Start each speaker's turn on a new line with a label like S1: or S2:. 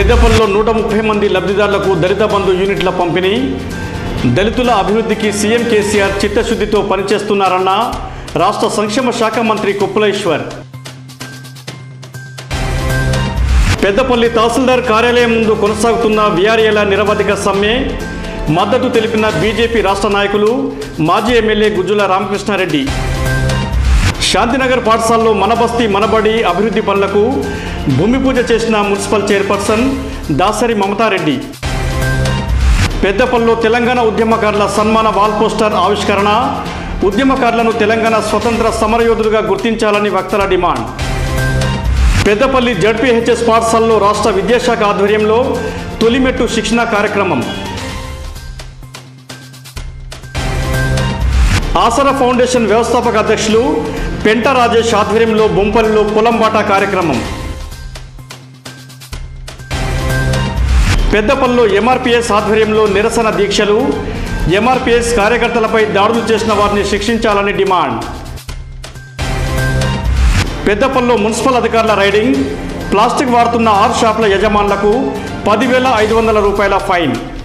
S1: పెద్దపల్లిలో నూట ముప్పై మంది లబ్ధిదారులకు దళిత బంధు యూనిట్ల పంపిణీ దళితుల అభివృద్ధికి సీఎం కేసీఆర్ చిత్తశుద్ధితో పనిచేస్తున్నారన్న రాష్ట్ర సంక్షేమ శాఖ మంత్రి కుప్పలేశ్వర్ పెద్దపల్లి తహసీల్దార్ కార్యాలయం ముందు కొనసాగుతున్న విఆర్ఏల నిరవధిక సమ్మె మద్దతు తెలిపిన బీజేపీ రాష్ట్ర నాయకులు మాజీ ఎమ్మెల్యే గుజ్జుల రామకృష్ణారెడ్డి శాంతినగర్ పాఠశాలలో మనబస్తీ మనబడి అభివృద్ధి పనులకు భూమి పూజ చేసిన మున్సిపల్ చైర్పర్సన్ దాసరి మమతారెడ్డి పెద్దపల్లిలో తెలంగాణ ఉద్యమకారుల సన్మాన వాల్ పోస్టర్ ఆవిష్కరణ ఉద్యమకారులను తెలంగాణ స్వతంత్ర సమరయోధులుగా గుర్తించాలని వక్తల డిమాండ్ పెద్దపల్లి జడ్పీహెచ్ఎస్ పాఠశాలలో రాష్ట్ర విద్యాశాఖ ఆధ్వర్యంలో తొలిమెట్టు శిక్షణ కార్యక్రమం ఆసరా ఫౌండేషన్ వ్యవస్థాపక అధ్యక్షులు పెంట రాజేష్ ఆధ్వర్యంలో బొంపల్లిలో పొలం బాటా కార్యక్రమం పెద్దపల్లిలో ఎంఆర్పిఎస్ ఆధ్వర్యంలో నిరసన దీక్షలు ఎంఆర్పిఎస్ కార్యకర్తలపై దాడులు చేసిన వారిని శిక్షించాలని డిమాండ్ పెద్దపల్లిలో మున్సిపల్ అధికారుల రైడింగ్ ప్లాస్టిక్ వాడుతున్న ఆరు షాపుల యజమానులకు పదివేల ఐదు వందల రూపాయల ఫైన్